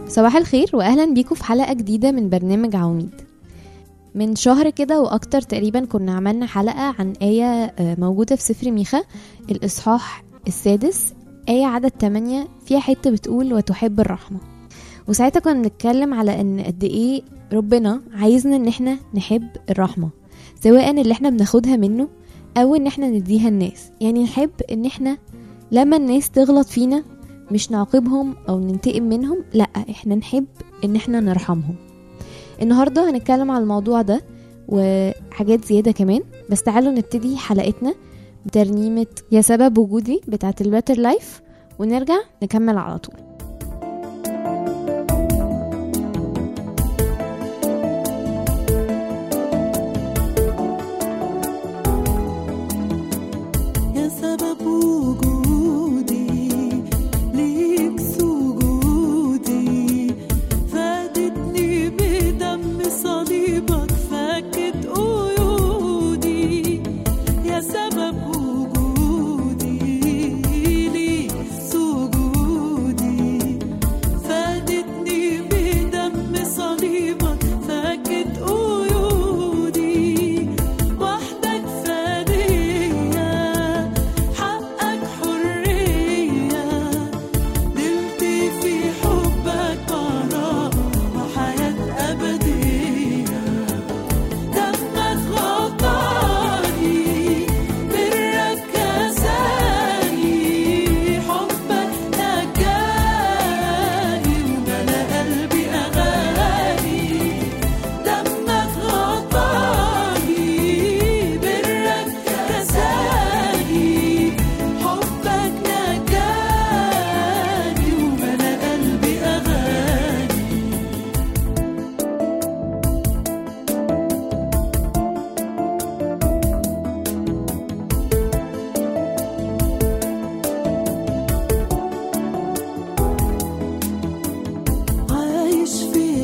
صباح الخير واهلا بيكم في حلقه جديده من برنامج عواميد من شهر كده واكتر تقريبا كنا عملنا حلقه عن ايه آه، موجوده في سفر ميخا الاصحاح السادس ايه عدد 8 فيها حته بتقول وتحب الرحمه وساعتها كنا بنتكلم على ان قد ايه ربنا عايزنا ان احنا نحب الرحمه سواء اللي احنا بناخدها منه او ان احنا نديها الناس يعني نحب ان احنا لما الناس تغلط فينا مش نعاقبهم او ننتقم منهم لا احنا نحب ان احنا نرحمهم النهارده هنتكلم على الموضوع ده وحاجات زياده كمان بس تعالوا نبتدي حلقتنا بترنيمه يا سبب وجودي بتاعه الباتر لايف ونرجع نكمل على طول يا سبب وجودي ليك سجودي فادتني بدم صليبك فكت قيودي يا سبب وجودي ليك سجودي فادتني بدم صليبك فكت قيودي وحدك فدية حقك حرية نلت في حبك براءة وحياة أبدية دمك غطاني برك كساني حبك نجاني وملا قلبي أغاني دمك غطاني برك كساني حبك نجاني وملا قلبي أغاني عايش في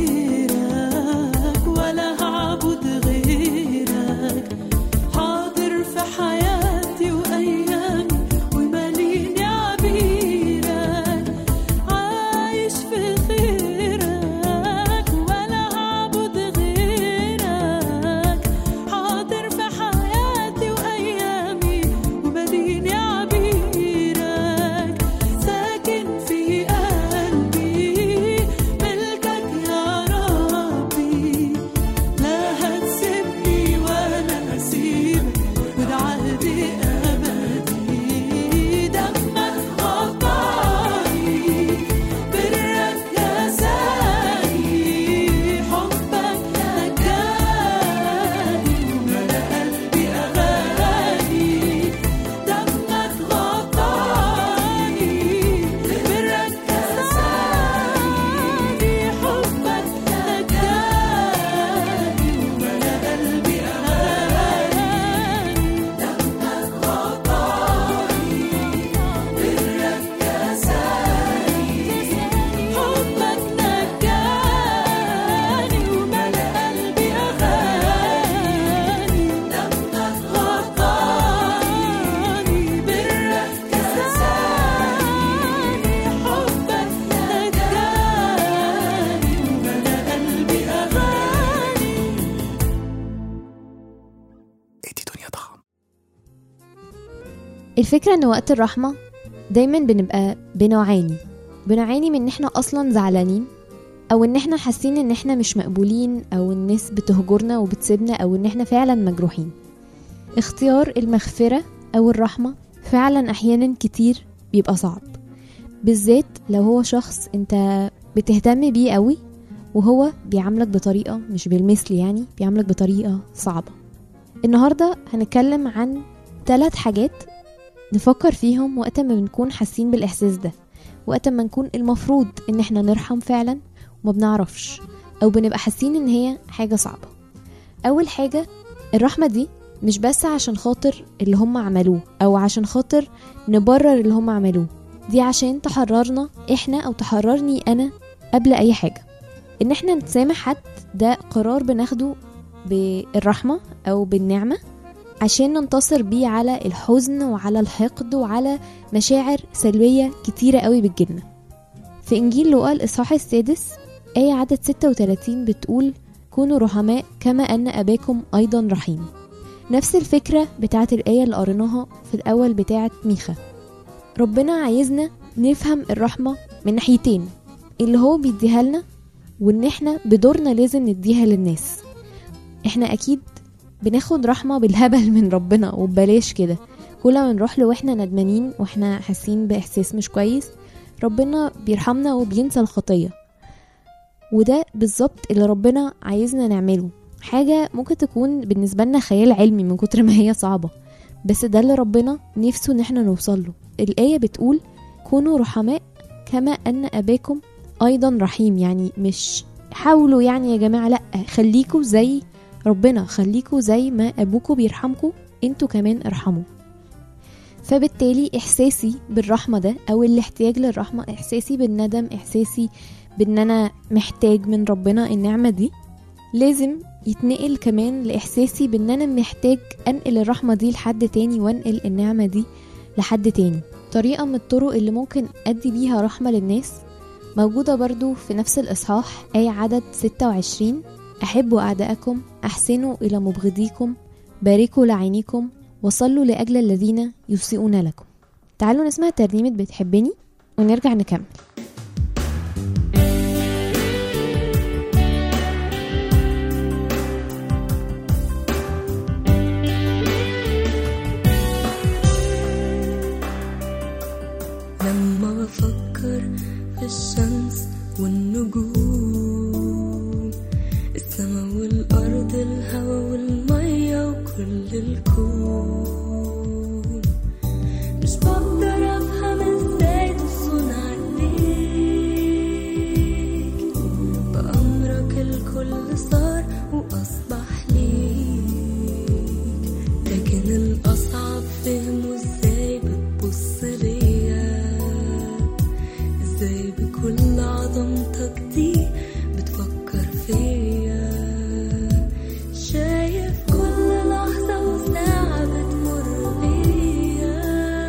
خيرك ولا هعبد غيرك حاضر في حياتي وأيامي وماليني عبيرك عايش في خيرك ولا هعبد غيرك حاضر في حياتي وأيامي وماليني عبيرك ساكن في قلبي ملكك يا ربي لا هتسيبني ولا هسيبك وده عهدي أبدي دمك غطاني برك كساني حبك نجاني وملا قلبي أغاني دمك غطاني برك كساني حبك نجاني وملا قلبي أغاني دمك غطاني برك كساني حبك نجاني وملا قلبي أغاني دمك غطاني برك كساني حبك نجاني وملا قلبي أغاني ادي دنيا ضخم الفكرة ان وقت الرحمة دايما بنبقى بنعاني بنعاني من ان احنا اصلا زعلانين او ان احنا حاسين ان احنا مش مقبولين او الناس بتهجرنا وبتسيبنا او ان احنا فعلا مجروحين اختيار المغفرة او الرحمة فعلا احيانا كتير بيبقى صعب بالذات لو هو شخص انت بتهتم بيه قوي وهو بيعاملك بطريقة مش بالمثل يعني بيعاملك بطريقة صعبة النهاردة هنتكلم عن ثلاث حاجات نفكر فيهم وقت ما بنكون حاسين بالإحساس ده وقت ما نكون المفروض إن احنا نرحم فعلا وما بنعرفش أو بنبقى حاسين إن هي حاجة صعبة أول حاجة الرحمة دي مش بس عشان خاطر اللي هم عملوه أو عشان خاطر نبرر اللي هم عملوه دي عشان تحررنا احنا أو تحررني أنا قبل أي حاجة إن احنا نتسامح حد ده قرار بناخده بالرحمة أو بالنعمة عشان ننتصر بيه على الحزن وعلى الحقد وعلى مشاعر سلبية كتيرة قوي بتجيلنا في إنجيل لوقا الإصحاح السادس آية عدد 36 بتقول كونوا رحماء كما أن أباكم أيضا رحيم نفس الفكرة بتاعت الآية اللي قريناها في الأول بتاعت ميخا ربنا عايزنا نفهم الرحمة من ناحيتين اللي هو بيديها لنا وإن احنا بدورنا لازم نديها للناس احنا أكيد بناخد رحمة بالهبل من ربنا وببلاش كده كل ما نروح له واحنا ندمانين واحنا حاسين بإحساس مش كويس ربنا بيرحمنا وبينسى الخطية وده بالظبط اللي ربنا عايزنا نعمله حاجة ممكن تكون بالنسبة لنا خيال علمي من كتر ما هي صعبة بس ده اللي ربنا نفسه ان احنا نوصل له الآية بتقول كونوا رحماء كما أن أباكم أيضا رحيم يعني مش حاولوا يعني يا جماعة لأ خليكوا زي ربنا خليكوا زي ما أبوكوا بيرحمكوا انتوا كمان ارحموا فبالتالي إحساسي بالرحمة ده أو الاحتياج للرحمة إحساسي بالندم إحساسي بان انا محتاج من ربنا النعمة دي لازم يتنقل كمان لإحساسي بان انا محتاج انقل الرحمة دي لحد تاني وانقل النعمة دي لحد تاني طريقة من الطرق اللي ممكن ادي بيها رحمة للناس موجودة برضو في نفس الإصحاح آية عدد 26 أحبوا أعداءكم أحسنوا إلى مبغضيكم باركوا لعينيكم وصلوا لأجل الذين يسيئون لكم تعالوا نسمع ترنيمة بتحبني ونرجع نكمل لما بفكر في الشمس والنجوم السما والأرض الهوا والمية وكل الكون مش بقدر أفهم ازاي تصون عليك بأمرك الكل صار وأصبح ليك لكن الأصعب فهمه ازاي بتبص ليا ازاي بكل عظمتك دي بتفكر فيا شايف كل لحظة وساعة بتمر بيا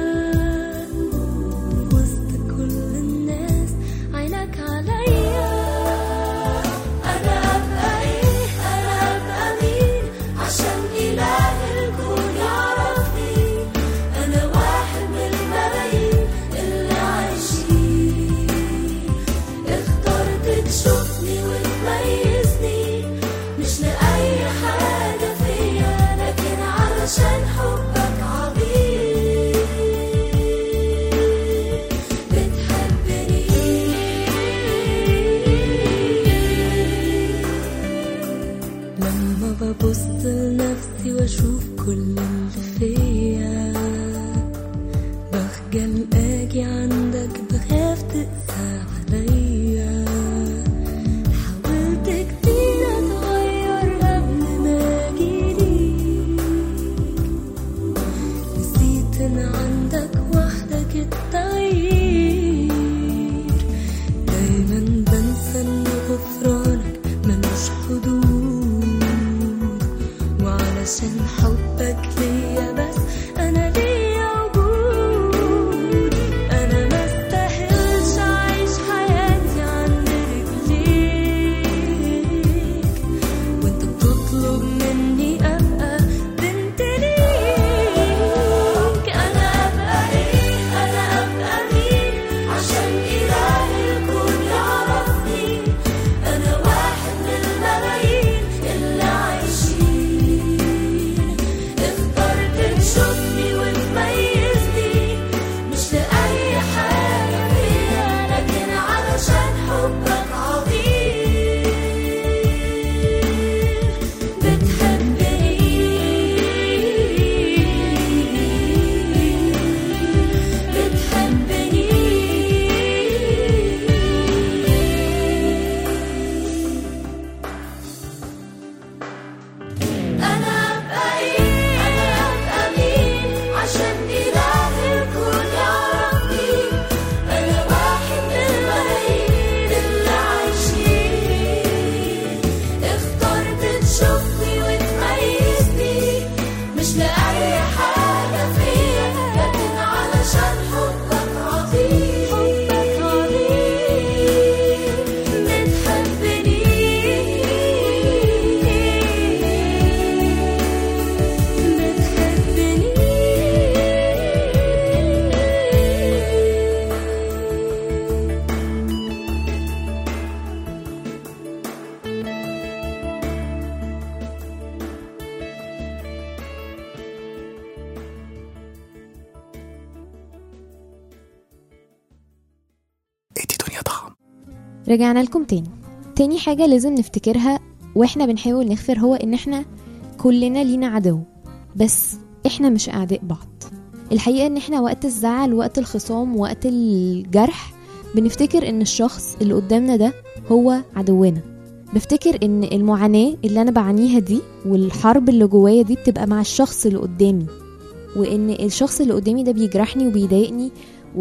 وسط كل الناس عينك عليا أنا أبقى إيه أنا أبقى مين عشان إله الكون يعرفني أنا واحد من الملايين اللي عايشين اخترت تشوفني وتميزني مش لأي حاجة فيا لكن علشان حبك عظيم بتحبني لما ببص لنفسي واشوف كل اللي فيا بخجل اجي عندك بخاف تقسى عليا حاولت كتير اتغير قبل ما اجيليك نسيت ان عندك وحدك التغيير دايما بنسى ان غفرانك ملوش حدود وعلشان حبك ليا بس انا ليا وجود انا ما استاهلش اعيش حياتي عند رجليك وانت بتطلب مني ابقى بنت ليك انا ابقى ايه انا ابقى مين عشان اله الكون يعرفني انا واحد من الملايين اللي عايشين اخترت تشوفني وتميزني مش لأي حاجة فيا لكن علشان حبك عظيم بتحبني بتحبني أنا أبقى إيه أنا أبقى مين عشان إله الكون يعرفني أنا واحد من الملايين اللي عايشين اخترت تشوفني وتميزني مش لأي حاجة فيا لكن علشان حبك عظيم حبك عظيم رجعنا لكم تاني تاني حاجة لازم نفتكرها واحنا بنحاول نغفر هو ان احنا كلنا لينا عدو بس احنا مش اعداء بعض الحقيقة ان احنا وقت الزعل وقت الخصام وقت الجرح بنفتكر ان الشخص اللي قدامنا ده هو عدونا بفتكر ان المعاناة اللي انا بعانيها دي والحرب اللي جوايا دي بتبقى مع الشخص اللي قدامي وان الشخص اللي قدامي ده بيجرحني وبيضايقني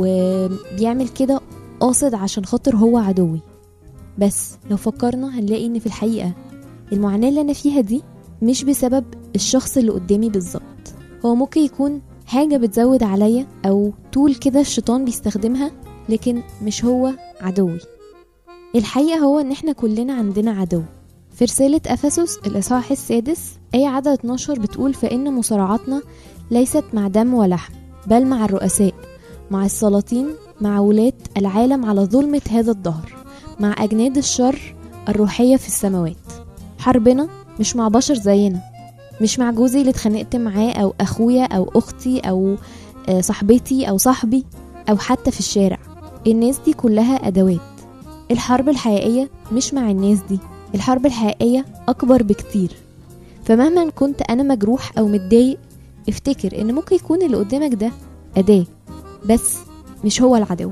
وبيعمل كده قاصد عشان خاطر هو عدوي بس لو فكرنا هنلاقي ان في الحقيقة المعاناة اللي انا فيها دي مش بسبب الشخص اللي قدامي بالظبط هو ممكن يكون حاجة بتزود عليا او طول كده الشيطان بيستخدمها لكن مش هو عدوي الحقيقة هو ان احنا كلنا عندنا عدو في رسالة أفسس الإصحاح السادس آية عدد 12 بتقول فإن مصارعاتنا ليست مع دم ولحم بل مع الرؤساء مع السلاطين مع ولاة العالم على ظلمة هذا الدهر مع أجناد الشر الروحية في السماوات حربنا مش مع بشر زينا مش مع جوزي اللي اتخانقت معاه أو أخويا أو أختي أو آه، صاحبتي أو صاحبي أو حتى في الشارع الناس دي كلها أدوات الحرب الحقيقية مش مع الناس دي الحرب الحقيقية أكبر بكتير فمهما كنت أنا مجروح أو متضايق افتكر إن ممكن يكون اللي قدامك ده أداة بس مش هو العدو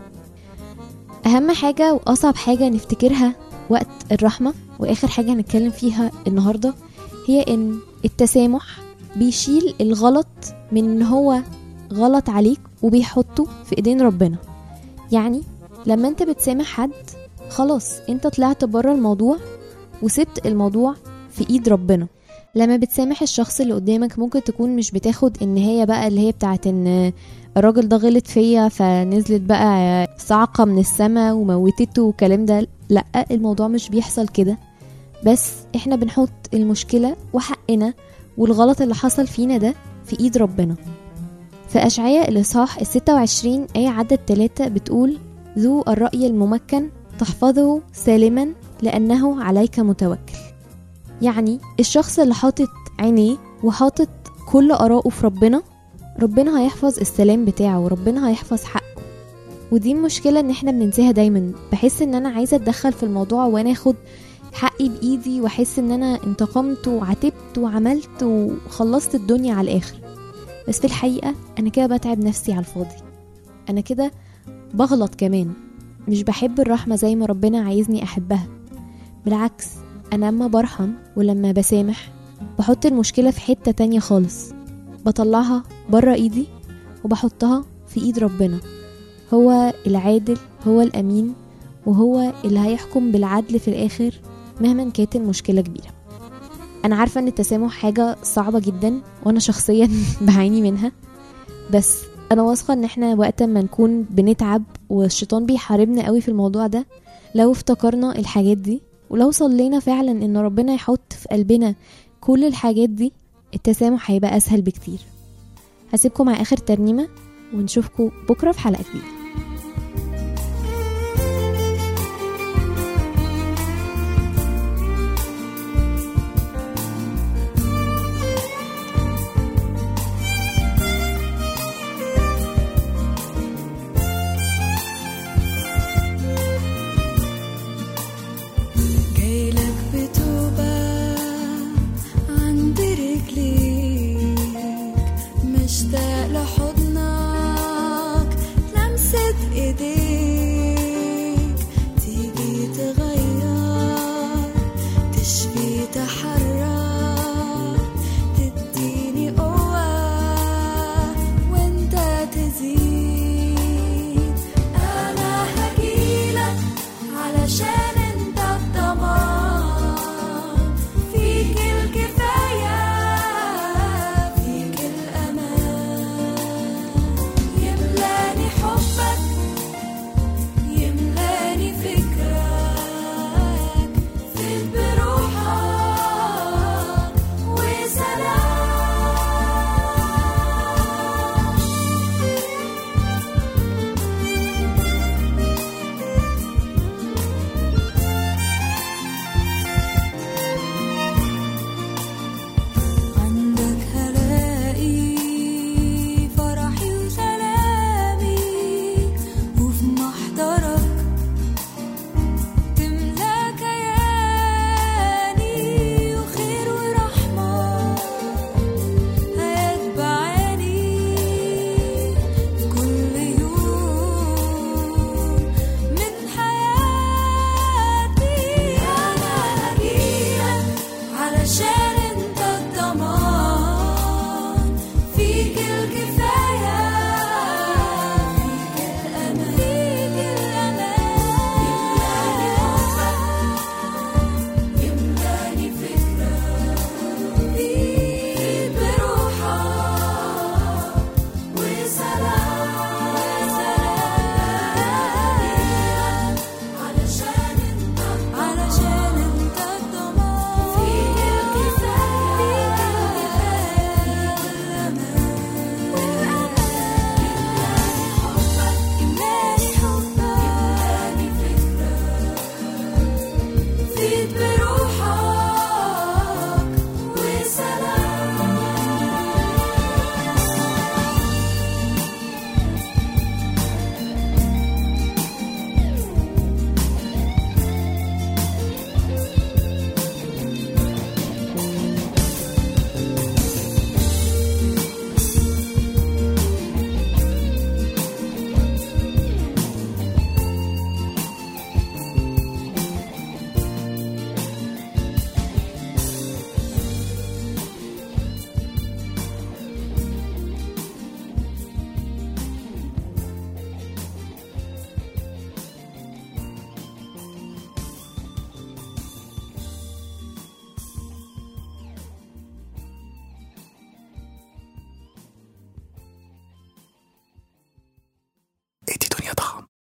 أهم حاجة وأصعب حاجة نفتكرها وقت الرحمة وآخر حاجة هنتكلم فيها النهاردة هي إن التسامح بيشيل الغلط من إن هو غلط عليك وبيحطه في إيدين ربنا يعني لما انت بتسامح حد خلاص انت طلعت بره الموضوع وسبت الموضوع في ايد ربنا لما بتسامح الشخص اللي قدامك ممكن تكون مش بتاخد النهاية بقى اللي هي بتاعت ان الراجل ده غلط فيا فنزلت بقى صعقة من السما وموتته والكلام ده لا الموضوع مش بيحصل كده بس احنا بنحط المشكلة وحقنا والغلط اللي حصل فينا ده في ايد ربنا في أشعياء الإصحاح الستة وعشرين آية عدد تلاتة بتقول ذو الرأي الممكن تحفظه سالما لأنه عليك متوكل يعني الشخص اللي حاطط عينيه وحاطط كل آراءه في ربنا ربنا هيحفظ السلام بتاعه وربنا هيحفظ حقه ودي المشكلة ان احنا بننساها دايما بحس ان انا عايزة اتدخل في الموضوع وانا اخد حقي بايدي واحس ان انا انتقمت وعاتبت وعملت وخلصت الدنيا على الاخر بس في الحقيقة انا كده بتعب نفسي على الفاضي انا كده بغلط كمان مش بحب الرحمة زي ما ربنا عايزني أحبها بالعكس أنا لما برحم ولما بسامح بحط المشكلة في حتة تانية خالص بطلعها برا إيدي وبحطها في إيد ربنا هو العادل هو الأمين وهو اللي هيحكم بالعدل في الآخر مهما كانت المشكلة كبيرة أنا عارفة إن التسامح حاجة صعبة جدا وأنا شخصيا بعاني منها بس انا واثقه ان احنا وقت ما نكون بنتعب والشيطان بيحاربنا قوي في الموضوع ده لو افتكرنا الحاجات دي ولو صلينا فعلا ان ربنا يحط في قلبنا كل الحاجات دي التسامح هيبقى اسهل بكتير هسيبكم مع اخر ترنيمه ونشوفكم بكره في حلقه جديده